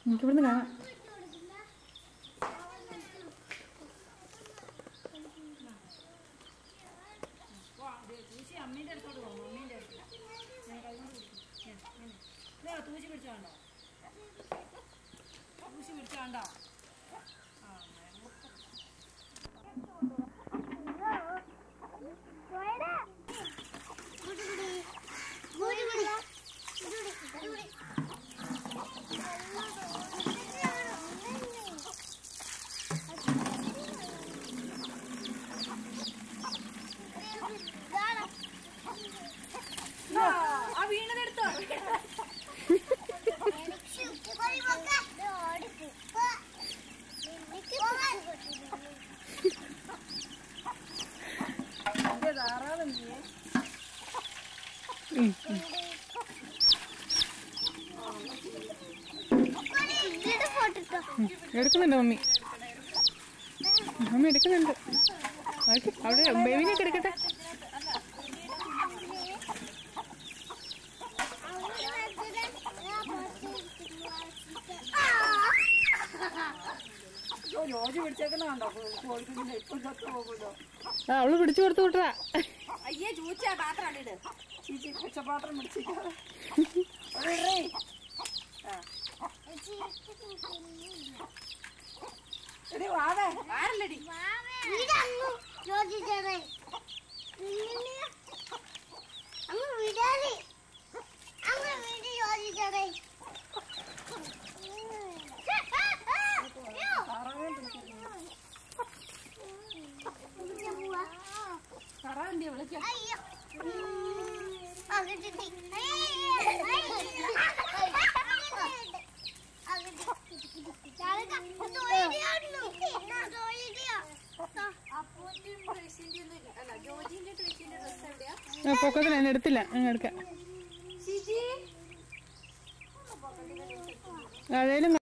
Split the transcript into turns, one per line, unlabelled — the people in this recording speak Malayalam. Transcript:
എനിക്കിവിടുന്ന് കാണാം
അമ്മീൻ്റെ അടുത്തോട്ട് പോകും മമ്മീൻ്റെ അടുത്ത് ഞാൻ കൈ കൊണ്ട് പിടിക്കും ഇങ്ങനെ, ഇങ്ങനെ. ഇതാ തൂശി പിടിച്ചാണ്ടോ തൂശി പിടിച്ചാണ്ടോ ആ ആ വീണതെടുത്തോ എന്റെ താറാവ് നീ
ഉം, ഉം. ഉം, എടുക്കുന്നുണ്ട് മമ്മി മമ്മി എടുക്കുന്നുണ്ട് ആക്കി, അവിടെ ബേബിനെയൊക്കെ എടുക്കട്ടെ
ഓ, ജോജി പിടിച്ചേക്കുന്ന കണ്ടോ കോഴിക്കുഞ്ഞിനെ ഇപ്പം ചത്തു പോകുമല്ലോ
ആ അവള് പിടിച്ചു കൊടുത്തു വിട്ടതാ
അയ്യേ ചൂച്ച പാത്രം ഇട് ചീച്ചി പച്ചപാത്രം പിടിച്ചിട്ട് എടി വാവേ ആരല്ലടി
അങ്ങ് വിടാതെ അങ്ങ് വീട് ചോദിച്ചതേ
താറാവേ താറാവിന്റെ വിളിക്കാം
അയ്യോ അകട്ടി
ആ പൊക്കത്തിൽ എന്നെ എടുത്തില്ല അങ്ങ് എടുക്കാം അതേലും